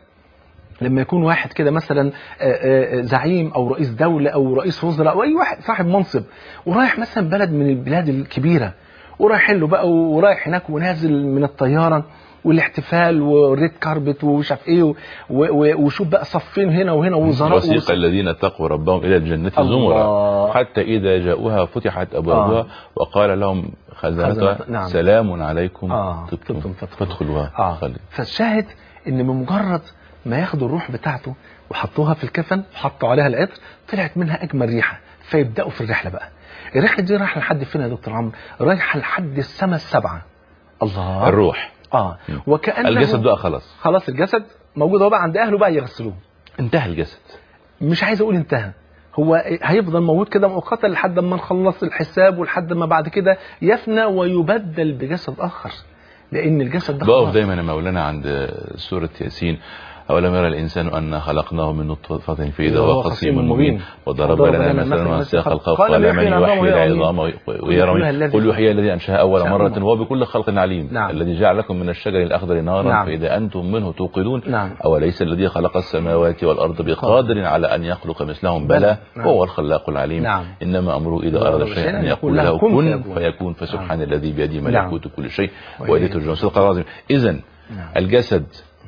لما يكون واحد كده مثلا آه، آه، زعيم او رئيس دوله او رئيس وزراء او اي واحد صاحب منصب ورايح مثلا بلد من البلاد الكبيره ورايح له بقى ورايح هناك ونازل من الطياره والاحتفال والريد كاربت ومش عارف ايه و- و- وشوف بقى صفين هنا وهنا وزراء وسيق وصف- الذين اتقوا ربهم الى الجنه الله. زمرا حتى اذا جاءوها فتحت ابوابها آه. وقال لهم خزنتها خزنتها، نعم. سلام عليكم آه، طبتم طبتم فادخلوا. فادخلوها اه خلي. فالشاهد ان بمجرد ما ياخدوا الروح بتاعته وحطوها في الكفن وحطوا عليها العطر طلعت منها اجمل ريحه فيبداوا في الرحله بقى الرحله دي رايحه لحد فين يا دكتور عمرو رايحه لحد السماء السبعه الله الروح اه وكانه الجسد بقى خلاص خلاص الجسد موجود هو بقى عند اهله بقى يغسلوه انتهى الجسد مش عايز اقول انتهى هو هيفضل موجود كده مؤقتا لحد ما نخلص الحساب ولحد ما بعد كده يفنى ويبدل بجسد اخر لان الجسد ده بقف خلاص. دايما يا مولانا عند سورة ياسين أولم يرى الإنسان أن خلقناه من نطفة فإذا هو خصيم مبين وضرب وضرب لنا لنا مثلا مثلا ونسى خلقه قال قال من يحيي العظام يحيي ويرى العظام ويرى يحييها الذي- قل يحيي الذي أنشأها أول أنشأها مرة مرة. وهو بكل خلق عليم نعم. الذي جعل لكم من الشجر الأخضر نارا نعم. فإذا أنتم منه توقدون نعم. أوليس الذي خلق السماوات والأرض بقادر على أن يخلق مثلهم بلى. بلى نعم. وهو الخلاق العليم نعم. إنما أمره إذا إذا أراد أراد شيئا شيئا أن يقول له كن فيكون فسبحان الذي بيده ملكوت كل شيء وإليه ترجعون صدق الله العظيم إذا نعم. الجسد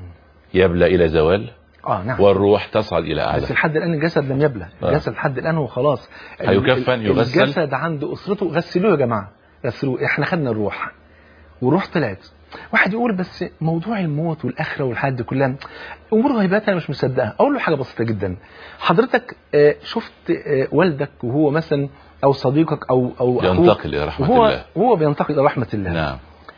يبلى إلى زوال اه نعم والروح تصعد الى اعلى بس لحد الان الجسد لم يبلى آه. الجسد لحد الان هو خلاص ال- هيكفن، ال- يغسل. الجسد عند اسرته غسلوه يا جماعه غسلوه احنا خدنا الروح والروح طلعت واحد يقول بس موضوع الموت والاخره والحاجات دي كلها امور غيبات انا مش مصدقها اقول له حاجه بسيطه جدا حضرتك آه، شفت آه، والدك وهو مثلا او صديقك او او أخوك ينتقل الى رحمه وهو الله وهو بينتقل الى رحمه الله نعم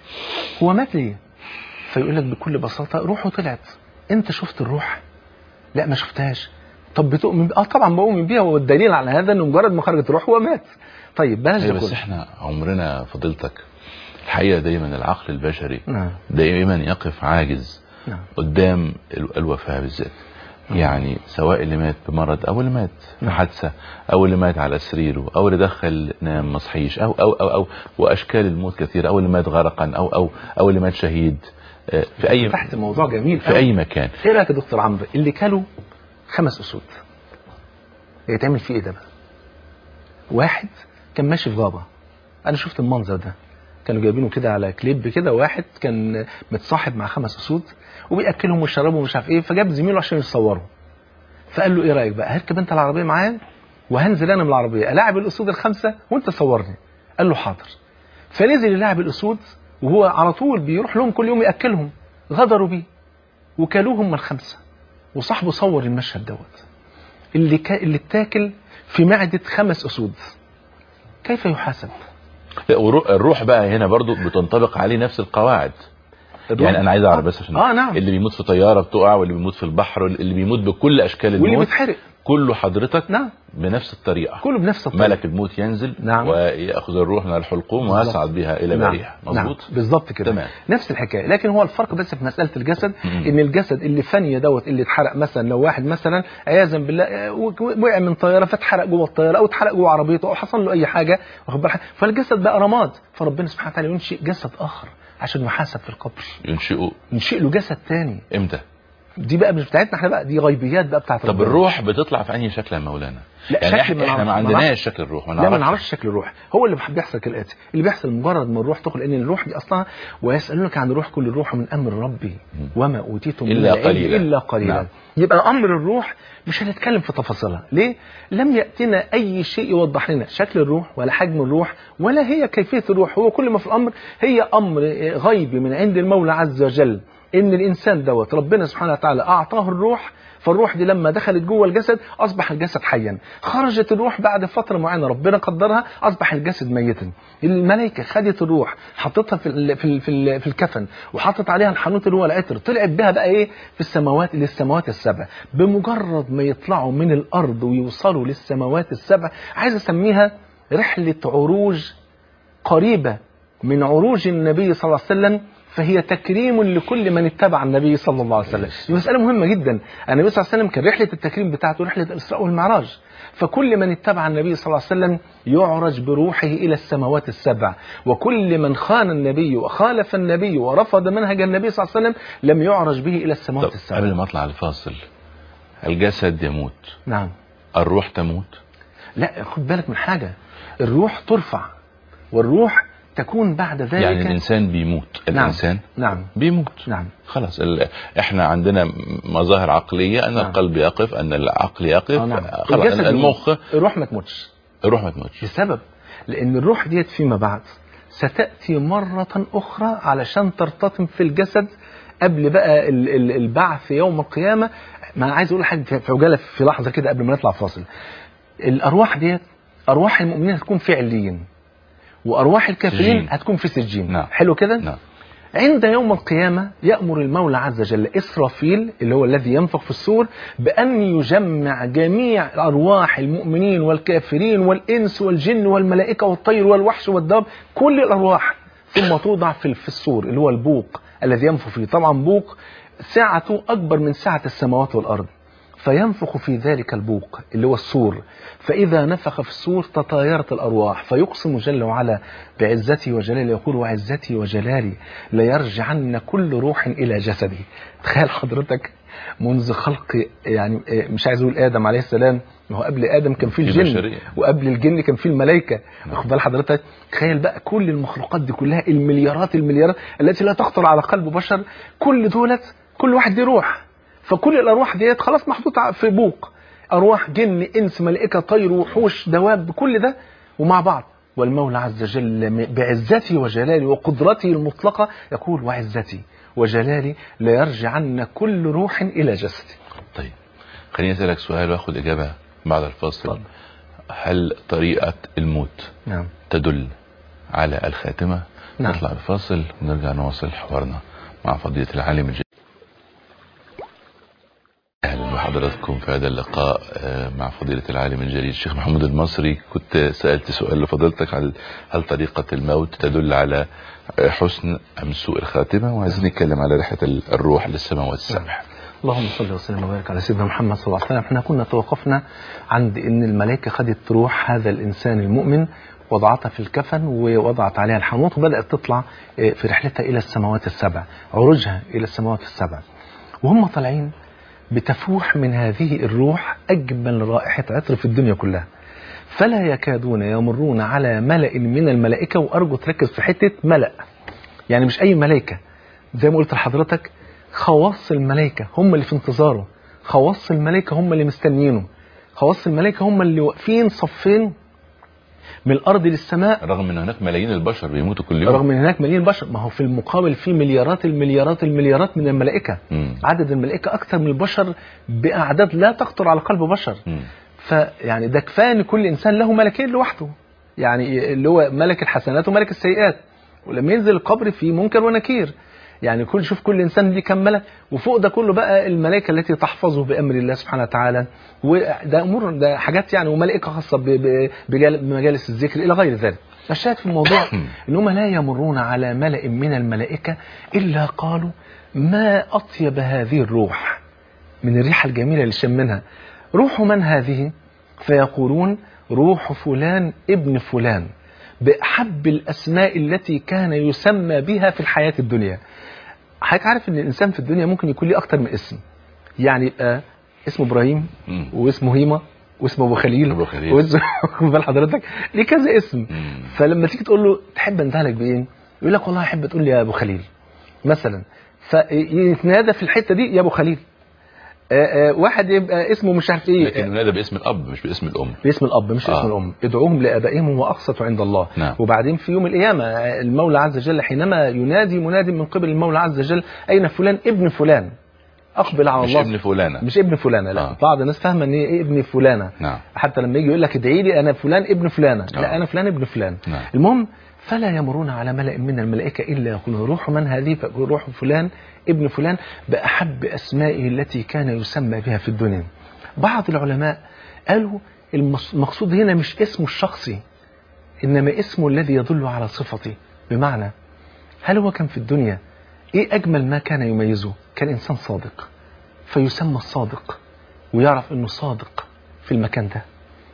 هو مات ليه؟ فيقول لك بكل بساطة روحه طلعت أنت شفت الروح؟ لا ما شفتهاش طب بتؤمن اه طبعا بؤمن بيها والدليل على هذا انه مجرد ما خرجت الروح هو مات طيب بلاش أيوة ده بس كله احنا عمرنا فضيلتك الحقيقه دايما العقل البشري نعم دائما يقف عاجز نعم قدام ال- الوفاه بالذات يعني سواء اللي مات بمرض او اللي مات في نعم. حادثه او اللي مات على سريره او اللي دخل نام ما صحيش او او او او واشكال الموت كثيره او اللي مات غرقا او او او اللي مات شهيد آه، في اي تحت موضوع جميل في اي مكان ايه رايك يا دكتور عمرو اللي كلوا خمس اسود يتعمل فيه ايه ده بقى؟ واحد كان ماشي في غابه انا شفت المنظر ده كانوا جايبينه كده على كليب كده واحد كان متصاحب مع خمس اسود وبياكلهم ويشربهم ومش عارف ايه فجاب زميله عشان يصوره فقال له ايه رايك بقى هركب انت العربيه معايا وهنزل انا من العربيه الاعب الاسود الخمسه وانت صورني قال له حاضر فنزل يلاعب الاسود وهو على طول بيروح لهم كل يوم ياكلهم غدروا بيه وكلوهم من الخمسه وصاحبه صور المشهد دوت اللي كا... اللي اتاكل في معده خمس اسود كيف يحاسب؟ لا، والرو- الروح بقى هنا برضو بتنطبق عليه نفس القواعد يعني انا عايز اعرف بس عشان اه نعم اللي بيموت في طياره بتقع واللي بيموت في البحر واللي بيموت بكل اشكال واللي الموت بيتحرق كله حضرتك نعم بنفس الطريقه كله بنفس الطريقه ملك الموت ينزل نعم. وياخذ الروح من الحلقوم ويصعد بها الى نعم. بريح نعم. مظبوط بالظبط كده تمام. نفس الحكايه لكن هو الفرق بس في مساله الجسد مم. ان الجسد اللي فني دوت اللي اتحرق مثلا لو واحد مثلا عياذا بالله آه، وقع من طياره فاتحرق جوه الطياره او اتحرق جوه عربيته او حصل له اي حاجه واخد بالك فالجسد بقى رماد فربنا سبحانه وتعالى ينشئ جسد اخر عشان يحاسب في القبر ينشئوا ينشئ له جسد تاني امتى دي بقى مش بتاعتنا احنا بقى دي غيبيات بقى بتاعت طب ربنا. الروح بتطلع في انهي شكل يا مولانا لا يعني شكل احنا, احنا ما نعرفش- عندناش نعرفش. شكل الروح ما لا ما نعرفش نعرفش شكل الروح هو اللي بيحصل كالاتي اللي بيحصل مجرد ما الروح تدخل لان الروح دي اصلا ويسالونك عن الروح كل الروح من امر ربي وما اوتيتم من إلا العلم قليلا. الا قليلا نعم. يبقى امر الروح مش هنتكلم في تفاصيلها ليه لم ياتنا اي شيء يوضح لنا شكل الروح ولا حجم الروح ولا هي كيفيه الروح هو كل ما في الامر هي امر غيبي من عند المولى عز وجل ان الانسان دوت ربنا سبحانه وتعالى اعطاه الروح فالروح دي لما دخلت جوه الجسد اصبح الجسد حيا خرجت الروح بعد فتره معينه ربنا قدرها اصبح الجسد ميتا الملائكه خدت الروح حطتها في ال في ال في, ال في الكفن وحطت عليها الحنوت اللي هو العطر طلعت بها بقى ايه في السماوات للسماوات السبع بمجرد ما يطلعوا من الارض ويوصلوا للسماوات السبع عايز اسميها رحله عروج قريبه من عروج النبي صلى الله عليه وسلم فهي تكريم لكل من اتبع النبي صلى الله عليه وسلم دي مسألة مهمة جدا النبي صلى الله عليه وسلم كان رحلة التكريم بتاعته رحلة الإسراء والمعراج فكل من اتبع النبي صلى الله عليه وسلم يعرج بروحه إلى السماوات السبع وكل من خان النبي وخالف النبي ورفض منهج النبي صلى الله عليه وسلم لم يعرج به إلى السماوات طب السبع قبل ما اطلع الفاصل الجسد يموت نعم الروح تموت لا خد بالك من حاجة الروح ترفع والروح تكون بعد ذلك يعني الانسان بيموت نعم. الانسان نعم بيموت نعم خلاص ال... احنا عندنا مظاهر عقليه ان نعم. القلب يقف ان العقل يقف آه نعم. خلاص الجسد المخ يموت. الروح ما تموتش الروح ما تموتش لسبب لأن الروح ديت فيما بعد ستأتي مرة أخرى علشان ترتطم في الجسد قبل بقى ال- ال- البعث يوم القيامة ما أنا عايز أقول حاجة في في عجالة في لحظة كده قبل ما نطلع فاصل الأرواح ديت أرواح المؤمنين هتكون في عليين وأرواح الكافرين سجين. هتكون في سجين نعم. حلو كده؟ نعم عند يوم القيامة يأمر المولى عز وجل إسرافيل اللي هو الذي ينفخ في الصور بأن يجمع جميع أرواح المؤمنين والكافرين والإنس والجن والملائكة والطير والوحش والداب كل الأرواح ثم توضع في في الصور اللي هو البوق الذي ينفخ فيه طبعا بوق سعته أكبر من سعة السماوات والأرض فينفخ في ذلك البوق اللي هو السور فإذا نفخ في السور تطايرت الأرواح فيقسم جل وعلا بعزته وجلاله يقول وعزتي وجلالي ليرجعن كل روح إلى جسده تخيل حضرتك منذ خلق يعني إيه، مش عايز اقول ادم عليه السلام ما هو قبل ادم كان في في الجن بشرية. وقبل الجن كان في الملائكه واخد بال حضرتك تخيل بقى كل المخلوقات دي كلها المليارات المليارات التي لا تخطر على قلب بشر كل دولت كل واحد دي روح فكل الارواح ديت خلاص محطوطه في بوق ارواح جن انس ملائكه طير وحوش دواب كل ده ومع بعض والمولى عز وجل بعزته وجلاله وقدرته المطلقه يقول وعزتي وجلالي ليرجعن كل روح الى جسدي طيب خليني اسالك سؤال واخد اجابه بعد الفاصل اتفضل. هل طريقه الموت نعم تدل على الخاتمه نعم. نطلع الفاصل ونرجع نواصل حوارنا مع فضيله العالم الجليل اهلا بحضراتكم في هذا اللقاء آه، مع فضيله العالم الجليل الشيخ محمود المصري كنت سالت سؤال لفضيلتك عن هل طريقه الموت تدل على آه، حسن ام سوء الخاتمه وعايزين نتكلم على رحله ال- الروح للسماوات السبع اللهم صل وسلم وبارك على سيدنا محمد صلى الله عليه وسلم احنا كنا توقفنا عند ان الملائكه خدت روح هذا الانسان المؤمن وضعتها في الكفن ووضعت عليها الحنوط وبدات تطلع اه، في رحلتها الى السماوات السبع عروجها الى السماوات السبع وهم طالعين بتفوح من هذه الروح اجمل رائحه عطر في الدنيا كلها فلا يكادون يمرون على ملأ من الملائكه وارجو تركز في حته ملأ يعني مش اي ملائكه زي ما قلت لحضرتك خواص الملائكة هم اللي في انتظاره خواص الملائكة هم اللي مستنيينه خواص الملائكة هم اللي واقفين صفين من الأرض للسماء رغم ان هناك ملايين البشر بيموتوا كل يوم رغم ان هناك مليون بشر ما هو في المقابل في مليارات المليارات المليارات من الملائكة مم. عدد الملائكة أكثر من البشر بأعداد لا تخطر على قلب بشر مم. فيعني ده كفايه ان كل انسان له ملكين لوحده يعني اللي هو ملك الحسنات وملك السيئات ولما ينزل القبر فيه منكر ونكير يعني كل شوف كل انسان ليه كم ملك وفوق ده كله بقى الملائكه التي تحفظه بامر الله سبحانه وتعالى وده امور ده حاجات يعني وملائكه خاصه ب- ب- بجال- بمجالس الذكر الى غير ذلك الشاهد في الموضوع ان هم لا يمرون على ملأ من الملائكه الا قالوا ما اطيب هذه الروح من الريحة الجميلة اللي شمنها روح من هذه فيقولون روح فلان ابن فلان بأحب الأسماء التي كان يسمى بها في الحياة الدنيا حضرتك عارف ان الانسان في الدنيا ممكن يكون ليه اكتر من اسم يعني يبقى اسمه ابراهيم مم. واسمه هيما واسمه ابو خليل أبو خليل. واسمه واخد بال حضرتك ليه كذا اسم مم. فلما تيجي تقول له تحب انتهلك بايه يقول لك والله احب تقول لي يا ابو خليل مثلا فيتنادى في الحته دي يا ابو خليل آه، آه، واحد يبقى اسمه مش عارف ايه لكن ينادى باسم الاب مش باسم الام باسم الاب مش آه. اسم الام ادعوهم لابائهم هو اقسط عند الله نعم. وبعدين في يوم القيامه آه، المولى عز وجل حينما ينادي منادي من قبل المولى عز وجل اين فلان ابن فلان اقبل على مش الله ابن فلانه مش ابن فلانه لا آه. بعض الناس فاهمه ان ايه ابن فلانه نعم حتى لما يجي يقول لك ادعي لي انا فلان ابن فلانه آه. لا انا فلان ابن فلان نعم. المهم فلا يمرون على ملأ من الملائكة إلا يقولون روح من هذه فيقول روح فلان ابن فلان بأحب أسمائه التي كان يسمى بها في الدنيا بعض العلماء قالوا المص- المقصود هنا مش اسمه الشخصي إنما اسمه الذي يدل على صفته بمعنى هل هو كان في الدنيا إيه أجمل ما كان يميزه كان إنسان صادق فيسمى الصادق ويعرف أنه صادق في المكان ده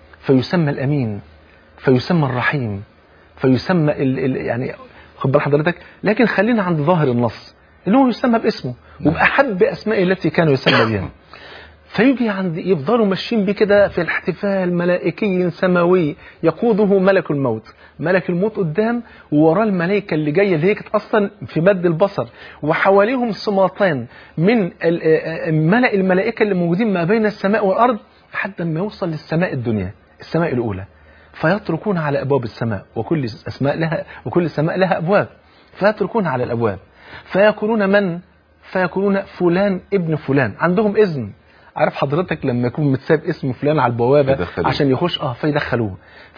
فيسمى الأمين فيسمى الرحيم فيسمى ال ال يعني خد بال حضرتك لكن خلينا عند ظاهر النص ان هو يسمى باسمه وباحب اسمائه التي كان يسمى بها فيجي عند يفضلوا ماشيين بيه كده في الاحتفال ملائكي سماوي يقوده ملك الموت ملك الموت قدام ووراه الملائكه اللي جايه اللي هي كانت اصلا في مد البصر وحواليهم صماطان من ال- آه، آه، ملأ الملائكه اللي موجودين ما بين السماء والارض لحد ما يوصل للسماء الدنيا السماء الاولى فيتركون على ابواب السماء وكل اسماء لها وكل سماء لها ابواب فيتركون على الابواب فيقولون من فيقولون فلان ابن فلان عندهم اذن عارف حضرتك لما يكون متساب اسم فلان على البوابه يدخلوه. عشان يخش اه فيدخلوه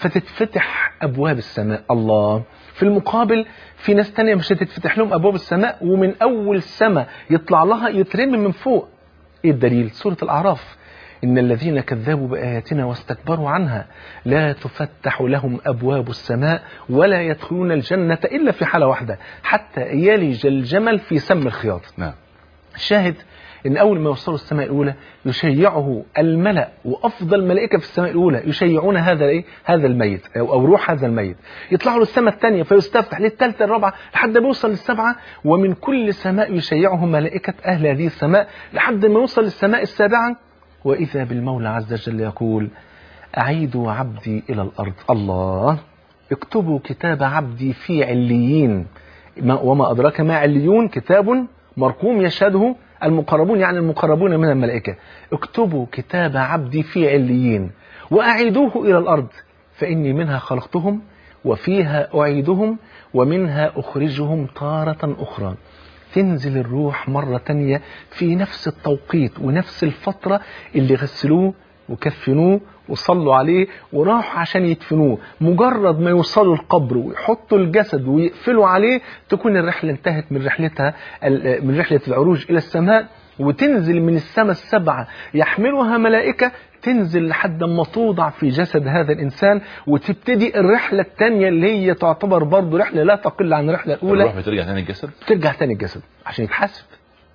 فتتفتح ابواب السماء الله في المقابل في ناس تانية مش هتتفتح لهم ابواب السماء ومن اول سماء يطلع لها يترمي من فوق ايه الدليل سوره الاعراف إن الذين كذبوا بآياتنا واستكبروا عنها لا تفتح لهم أبواب السماء ولا يدخلون الجنة إلا في حالة واحدة حتى يلج الجمل في سم الخياط نعم الشاهد ان اول ما يوصلوا السماء الاولى يشيعه الملا وافضل ملائكه في السماء الاولى يشيعون هذا الايه هذا الميت او أو روح هذا الميت يطلعوا للسماء الثانيه فيستفتح للثالثه الرابعه لحد ما يوصل للسبعه ومن كل سماء يشيعه ملائكه اهل هذه السماء لحد ما يوصل للسماء السابعه واذا بالمولى عز وجل يقول اعيدوا عبدي الى الارض الله اكتبوا كتاب عبدي في عليين ما- وما أدراك ما عليون كتاب مرقوم يشهده المقربون يعني المقربون من الملائكة اكتبوا كتاب عبدي في عليين وأعيدوه إلى الأرض فإني منها خلقتهم وفيها أعيدهم ومنها أخرجهم تارة أخرى تنزل الروح مرة تانية في نفس التوقيت ونفس الفترة اللي غسلوه وكفنوه وصلوا عليه وراحوا عشان يدفنوه مجرد ما يوصلوا القبر ويحطوا الجسد ويقفلوا عليه تكون الرحلة انتهت من رحلتها ال- من رحلة العروج إلى السماء وتنزل من السماء السبعة يحملها ملائكة تنزل لحد ما توضع في جسد هذا الإنسان وتبتدي الرحلة الثانية اللي هي تعتبر برضه رحلة لا تقل عن الرحلة الأولى الروح بترجع تاني الجسد ترجع تاني الجسد عشان يتحاسب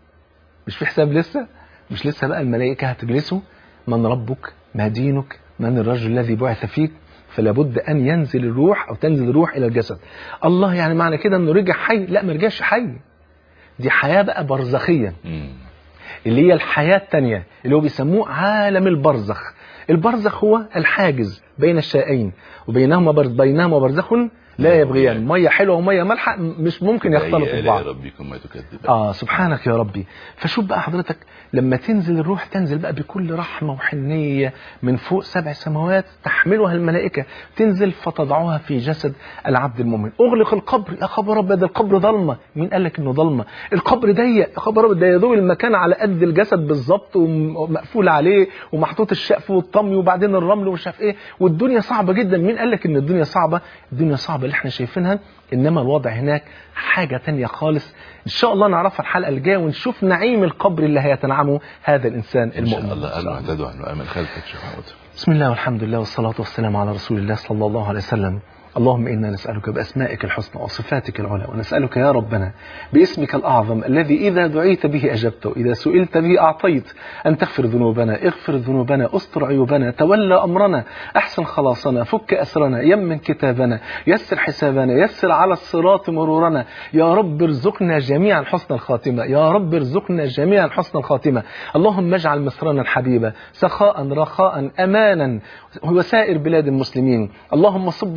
مش في حساب لسه مش لسه بقى الملائكة هتجلسوا من ربك ما دينك من الرجل الذي بعث فيك فلا بد ان ينزل الروح او تنزل الروح الى الجسد الله يعني معنى كده انه رجع حي لا ما رجعش حي دي حياة بقى برزخية مم. اللي هي الحياة التانية اللي هو بيسموه عالم البرزخ البرزخ هو الحاجز بين الشيئين وبينهما برز بينهما برزخ لا يبغيان ميه حلوه وميه مالحه مش ممكن يختلطوا يا ببعض ربكم ما تكذب اه سبحانك يا ربي فشوف بقى حضرتك لما تنزل الروح تنزل بقى بكل رحمة وحنية من فوق سبع سماوات تحملها الملائكة تنزل فتضعها في جسد العبد المؤمن اغلق القبر يا خبر ابيض القبر ضلمة مين قال لك انه ضلمة القبر ضيق يا خبر ابيض ده يا دوب المكان على قد الجسد بالظبط ومقفول عليه ومحطوط الشقف والطمي وبعدين الرمل ومش عارف ايه والدنيا صعبة جدا مين قال لك ان الدنيا صعبة الدنيا صعبة اللي احنا شايفينها انما الوضع هناك حاجة تانية خالص ان شاء الله نعرفها الحلقة الجاية ونشوف نعيم القبر اللي هيتنعمه هذا الانسان ان شاء المؤمن الله إن شاء قالوا الله. اعتدوا عنه امن خلفك شيخ محمود بسم الله والحمد لله والصلاة والسلام على رسول الله صلى الله عليه وسلم اللهم إنا نسألك بأسمائك الحسنى وصفاتك العلى ونسألك يا ربنا باسمك الأعظم الذي إذا دعيت به أجبت وإذا سئلت به أعطيت أن تغفر ذنوبنا اغفر ذنوبنا استر عيوبنا تولى أمرنا أحسن خلاصنا فك أسرنا يمن كتابنا يسر حسابنا يسر على الصراط مرورنا يا رب ارزقنا جميعا حسن الخاتمة يا رب ارزقنا جميعا حسن الخاتمة اللهم اجعل مصرنا الحبيبة سخاء رخاء أمانا وسائر بلاد المسلمين اللهم صب الخير على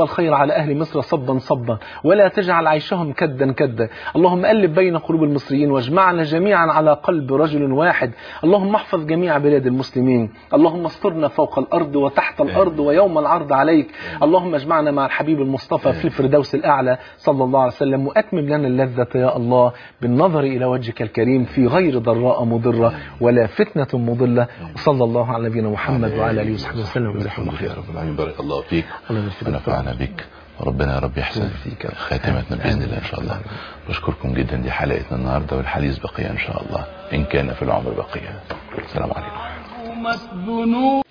على أهل مصر صبا صبا ولا تجعل عيشهم كدا كدا اللهم ألف بين قلوب المصريين واجمعنا جميعا على قلب رجل واحد اللهم احفظ جميع بلاد المسلمين اللهم استرنا فوق الأرض وتحت الأرض ويوم العرض عليك اللهم اجمعنا مع الحبيب المصطفى في الفردوس الأعلى صلى الله عليه وسلم وأتمم لنا اللذة يا الله بالنظر إلى وجهك الكريم في غير ضراء مضرة ولا فتنة مضلة وصلى الله على نبينا محمد وعلى آله وصحبه وسلم وجزاكم الله يا خير رب العالمين بارك الله فيك الله يبارك فيك. ونفعنا بك وربنا يا رب يحسن الله يبارك فيك. خاتمتنا باذن الله ان شاء الله بشكركم جدا دي حلقتنا النهارده والحديث بقيه ان شاء الله ان كان في العمر بقيه السلام عليكم الذنوب